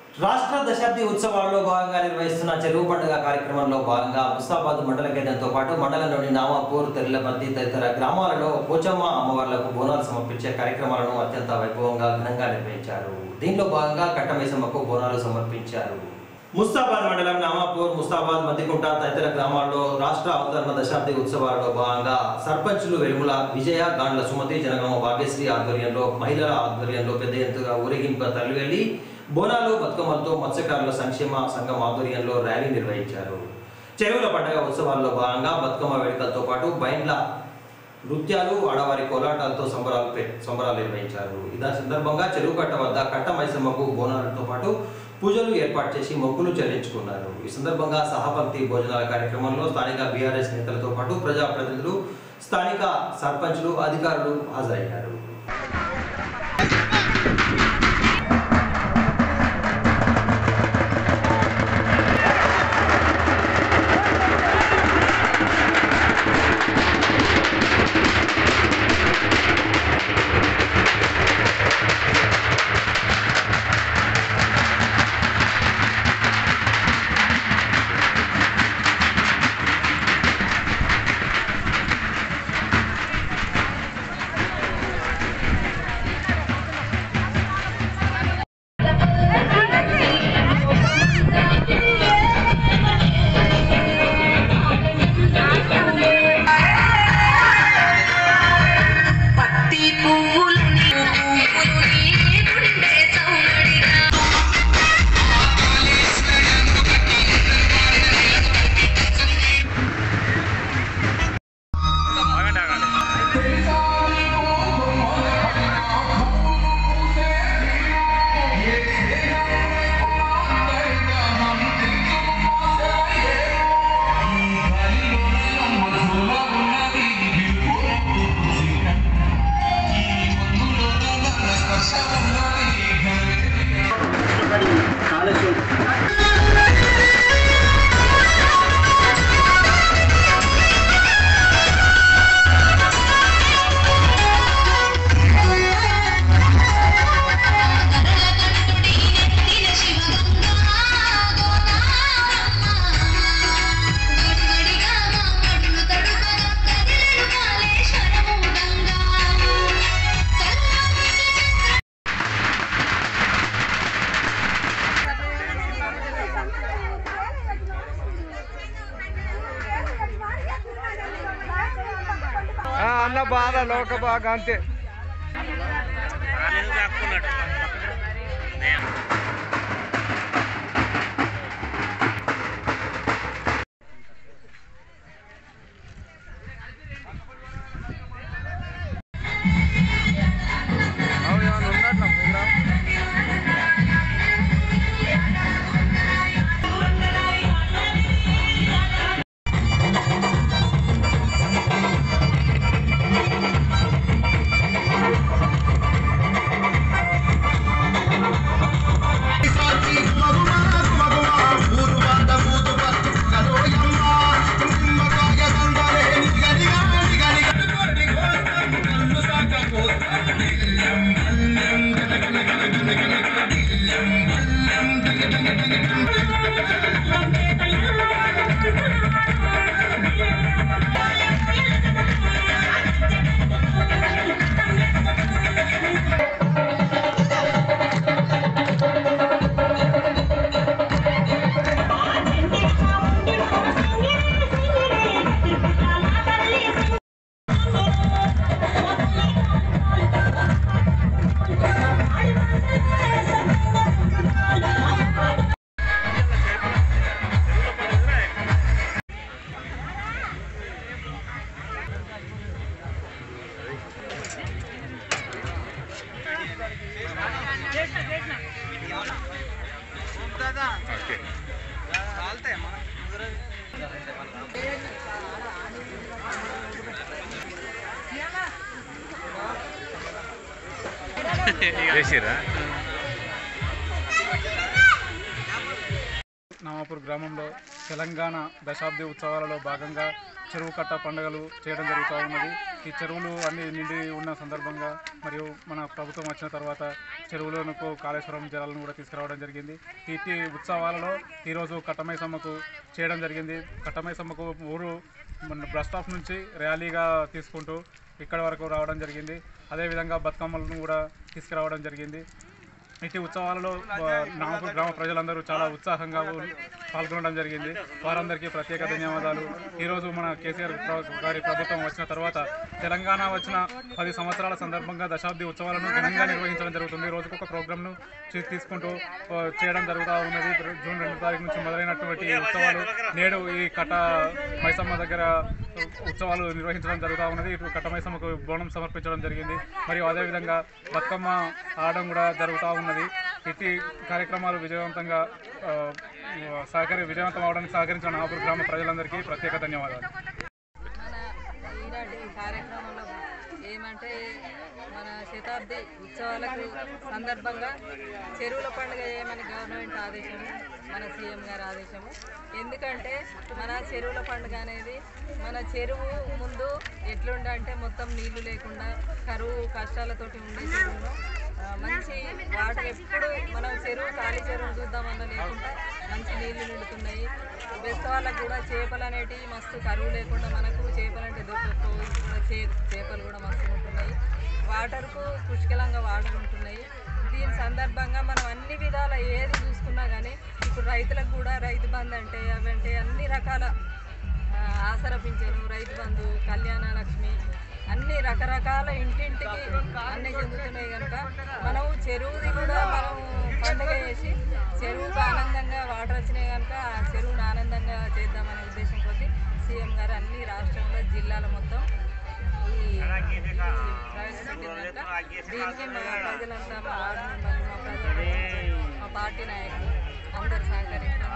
రాష్ట్ర దశాబ్ది ఉత్సవాల్లో భాగంగా నిర్వహిస్తున్న చెరువు పండుగ కార్యక్రమంలో భాగంగా ముస్తాబాద్ మండల కేంద్రంతో పాటు మండలంలోని నామాపూర్ తెల్లమద్ది తదితర గ్రామాలలో పోచమ్మ అమ్మవార్లకు బోనాలు సమర్పించే కార్యక్రమాలను అత్యంత వైభవంగా ఘనంగా నిర్వహించారు దీనిలో భాగంగా కట్టమైసమ్మకు బోనాలు సమర్పించారు ముస్తాబాద్ మండలం నామాపూర్ ముస్తాబాద్ మద్దికుంట తదితర గ్రామాల్లో రాష్ట్ర అవతరణ దశాబ్ది ఉత్సవాలలో భాగంగా సర్పంచులు వెలుముల విజయ గాండ్ల సుమతి జనగామ భాగ్యశ్రీ ఆధ్వర్యంలో మహిళల ఆధ్వర్యంలో పెద్ద ఎత్తుగా ఊరేగింపుగా తరలివెళ్లి బోనాలు బతుకమ్మలతో మత్స్యకారుల సంక్షేమ సంఘం ఆధ్వర్యంలో ర్యాలీ నిర్వహించారు చెరువుల పండుగ ఉత్సవాల్లో భాగంగా బతుకమ్మ వేడుకలతో పాటు బైండ్ల నృత్యాలు ఆడవారి కోలాటాలతో సంబరాలు పె- సంబరాలు నిర్వహించారు ఇదా సందర్భంగా చెరువు కట్ట వద్ద కట్ట మైసమ్మకు బోనాలతో పాటు పూజలు ఏర్పాటు చేసి మొక్కులు చెల్లించుకున్నారు ఈ సందర్భంగా సహపంక్తి భోజనాల కార్యక్రమంలో స్థానిక బీఆర్ఎస్ నేతలతో పాటు ప్రజాప్రతినిధులు స్థానిక సర్పంచులు అధికారులు హాజరయ్యారు పత్తి పువ్వులు పువ్వులు గుండె సౌగడిగా గదగదనుడి నెత్తిన శివగంగా గోదారమ్మ గడిగడిగా మా కళ్ళు తడుకగా కదిలెను కాళేశ్వరము గంగా చల్లని ఆ, అన్న బాధ లోక బాగా అంతే అవును, ఏమన్నా ఉన్నట్లా ప్రోగ్రామ్? చేసిరా నామాపూర్ గ్రామంలో తెలంగాణ దశాబ్ది ఉత్సవాలలో భాగంగా చెరువు కట్ట పండుగలు చేయడం జరుగుతూ ఉన్నది ఈ చెరువులు అన్ని నిండి ఉన్న సందర్భంగా మరియు మన ప్రభుత్వం వచ్చిన తర్వాత చెరువులకు కాళేశ్వరం జలాలను కూడా తీసుకురావడం జరిగింది ఈ ఉత్సవాలలో ఈరోజు కట్టమైసమ్మకు చేయడం జరిగింది కట్టమైసమ్మకు ఊరు మన బస్ స్టాప్ నుంచి ర్యాలీగా తీసుకుంటూ ఇక్కడ వరకు రావడం జరిగింది అదేవిధంగా బతుకమ్మలను కూడా తీసుకురావడం జరిగింది ఇటు ఉత్సవాలలో ఆ, నామకూరు గ్రామ ప్రజలందరూ చాలా ఉత్సాహంగా ఉ- పాల్గొనడం జరిగింది వారందరికీ ప్రత్యేక ధన్యవాదాలు ఈరోజు మన కేసీఆర్ ప్ర- గారి ప్రభుత్వం వచ్చిన తర్వాత తెలంగాణ వచ్చిన పది సంవత్సరాల సందర్భంగా దశాబ్ది ఉత్సవాలను ఘనంగా నిర్వహించడం జరుగుతుంది రోజుకొక ప్రోగ్రామ్ను చే- తీసుకుంటూ ఆ, చేయడం జరుగుతూ ఉన్నది జూన్ రెండు తారీఖు నుంచి మొదలైనటువంటి ఈ ఉత్సవాలు నేడు ఈ కట్ట మైసమ్మ దగ్గర ఉత్సవాలు నిర్వహించడం జరుగుతూ ఉన్నది ఇటు కట్ట మైసమ్మకు బోనం సమర్పించడం జరిగింది మరియు అదేవిధంగా బతుకమ్మ ఆడడం కూడా జరుగుతూ ఉన్నది ఇట్టి కార్యక్రమాలు విజయవంతంగా ఆ, సహకరి విజయవంతం అవడానికి సహకరించిన నాగపూర్ గ్రామ ప్రజలందరికీ ప్రత్యేక ధన్యవాదాలు మన ఈనాటి కార్యక్రమంలో ఏమంటే మన శతాబ్ది ఉత్సవాలకు సందర్భంగా చెరువుల పండుగ చేయమని గవర్నమెంట్ ఆదేశము మన సీఎం గారి ఆదేశము ఎందుకంటే మన చెరువుల పండుగ అనేది మన చెరువు ముందు ఎట్లుండే అంటే మొత్తం నీళ్లు లేకుండా కరువు కష్టాలతోటి ఉండే చెరువును ఆ, మంచి వాటర్ ఎప్పుడు మనం చెరువు ఖాళీ చెరువు చూద్దామన్నా లేకుండా మంచి నీళ్లు నిండుతున్నాయి బెస్ట్ వాళ్ళకు కూడా చేపలు అనేటివి మస్తు కరువు లేకుండా మనకు చేపలు అంటే దొరకకపోవు కూడా చే చేపలు కూడా మస్తు ఉంటున్నాయి వాటర్కు పుష్కలంగా వాటర్ ఉంటున్నాయి దీని సందర్భంగా మనం అన్ని విధాల ఏది చూసుకున్నా కానీ ఇప్పుడు రైతులకు కూడా రైతు బంధు అంటే అవంటే అన్ని రకాల ఆ, ఆసరా పింఛను రైతు బంధు కళ్యాణ లక్ష్మి అన్ని రకరకాల ఇంటింటికి అన్నీ చెందుతున్నాయి కనుక మనం చెరువుది కూడా మనం పండుగ చేసి చెరువుకు ఆనందంగా వాటర్ వచ్చినాయి కనుక ఆ చెరువును ఆనందంగా చేద్దామనే ఉద్దేశం కొద్దీ సీఎం గారు అన్ని రాష్ట్రంలో జిల్లాల మొత్తం ఈ ప్రవేశపెట్టింది కనుక దీనికి మా ప్రజలంతా మా వార్డు మెంబర్లు మా ప్రజలు మా పార్టీ నాయకులు అందరు సహకరించడం